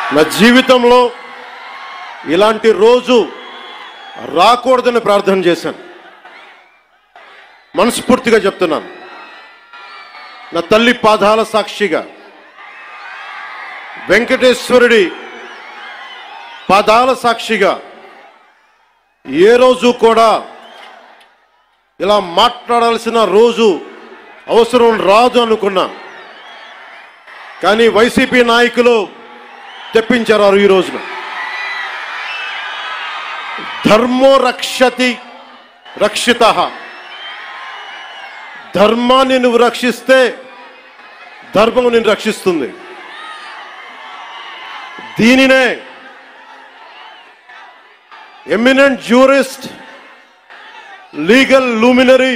నా జీవితంలో ఇలాంటి రోజు రాకూడదని ప్రార్థన చేశాను మనస్ఫూర్తిగా చెప్తున్నాను నా తల్లి పాదాల సాక్షిగా వెంకటేశ్వరుడి పాదాల సాక్షిగా ఏ రోజు కూడా ఇలా మాట్లాడాల్సిన రోజు అవసరం రాదు అనుకున్నా కానీ వైసీపీ నాయకులు తెప్పించారు ఈ రోజున ధర్మో రక్షతి రక్షిత ధర్మాన్ని నువ్వు రక్షిస్తే ధర్మం నిన్ను రక్షిస్తుంది దీనినే eminent jurist legal luminary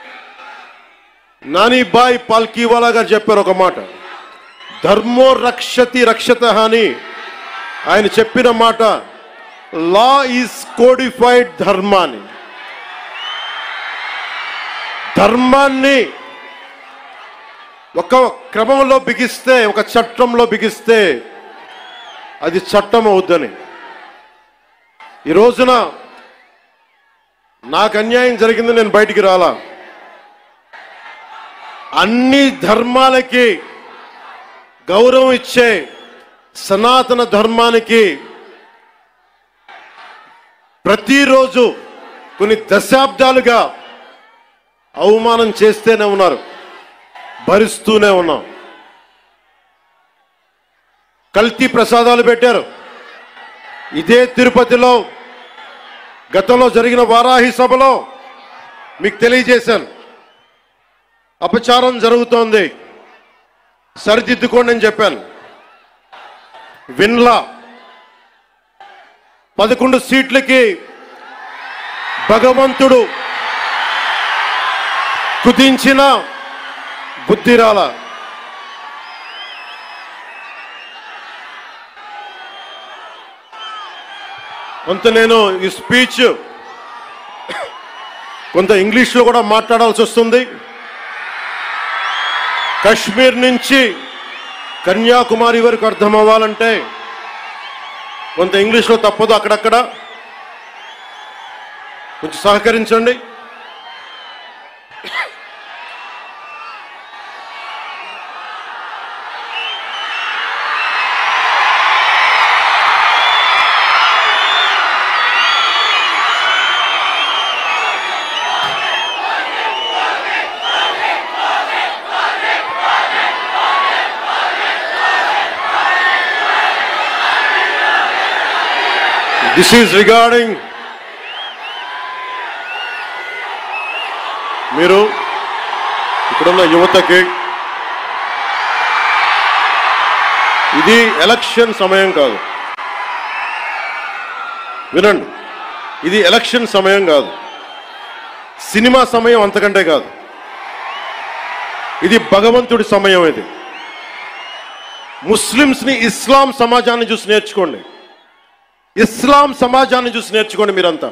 Nanabhoy Palkhivala గారు చెప్పారు ఒక మాట ధర్మో రక్షతి రక్షత అని ఆయన చెప్పిన మాట లా ఈజ్ కోడిఫైడ్ ధర్మాన్ని ధర్మాన్ని ఒక క్రమంలో బిగిస్తే ఒక చట్టంలో బిగిస్తే అది చట్టం అవుద్దని ఈ రోజున నాకు అన్యాయం జరిగింది నేను బయటికి రాలా అన్ని ధర్మాలకి గౌరవం ఇచ్చే సనాతన ధర్మానికి ప్రతిరోజు కొన్ని దశాబ్దాలుగా అవమానం చేస్తూనే ఉన్నారు భరిస్తూనే ఉన్నాం కల్తీ ప్రసాదాలు పెట్టారు ఇదే తిరుపతిలో గతంలో జరిగిన వారాహి సభలో మీకు తెలియజేశాను అపచారం జరుగుతోంది సరిదిద్దుకోండి అని చెప్పాను విన్లా పదకొండు సీట్లకి భగవంతుడు కుదించిన బుద్ధిరాల కొంత నేను ఈ స్పీచ్ కొంత ఇంగ్లీష్లో కూడా మాట్లాడాల్సి వస్తుంది కశ్మీర్ నుంచి కన్యాకుమారి వరకు అర్థం అవ్వాలంటే కొంత ఇంగ్లీష్లో తప్పదు అక్కడక్కడ కొంచెం సహకరించండి దిస్ ఈజ్ రిగార్డింగ్ మీరు ఇక్కడున్న యువతకి ఇది ఎలక్షన్ సమయం కాదు వినండి ఇది ఎలక్షన్ సమయం కాదు సినిమా సమయం అంతకంటే కాదు ఇది భగవంతుడి సమయం ఇది ముస్లిమ్స్ని ఇస్లాం సమాజాన్ని చూసి నేర్చుకోండి ఇస్లాం సమాజాన్ని చూసి నేర్చుకోండి మీరంతా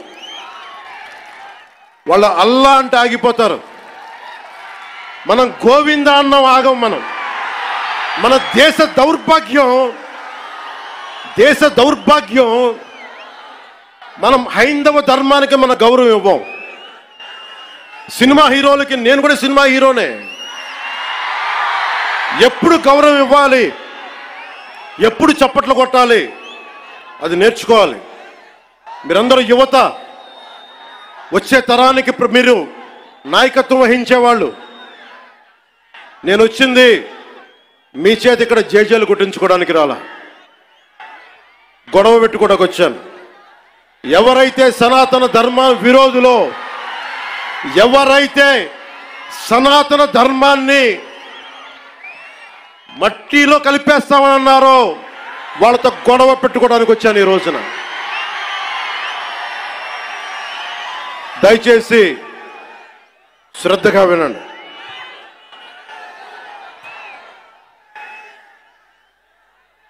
వాళ్ళ అల్లా అంటే ఆగిపోతారు మనం గోవింద అన్నం ఆగం మనం మన దేశ దౌర్భాగ్యం దేశ దౌర్భాగ్యం మనం హైందవ ధర్మానికి మన గౌరవం ఇవ్వం సినిమా హీరోలకి నేను కూడా సినిమా హీరోనే ఎప్పుడు గౌరవం ఇవ్వాలి ఎప్పుడు చప్పట్లు కొట్టాలి అది నేర్చుకోవాలి మీరందరూ యువత వచ్చే తరానికి ప్ర- మీరు నాయకత్వం వహించేవాళ్ళు నేను వచ్చింది మీ చేతి ఇక్కడ జేజేలు కొట్టించుకోవడానికి రాలా గొడవ పెట్టుకోవడానికి వచ్చాను ఎవరైతే సనాతన ధర్మ విరోధులో ఎవరైతే సనాతన ధర్మాన్ని మట్టిలో కలిపేస్తామని అన్నారో వాళ్ళతో గొడవ పెట్టుకోవడానికి వచ్చాను ఈ రోజున దయచేసి శ్రద్ధగా వినండి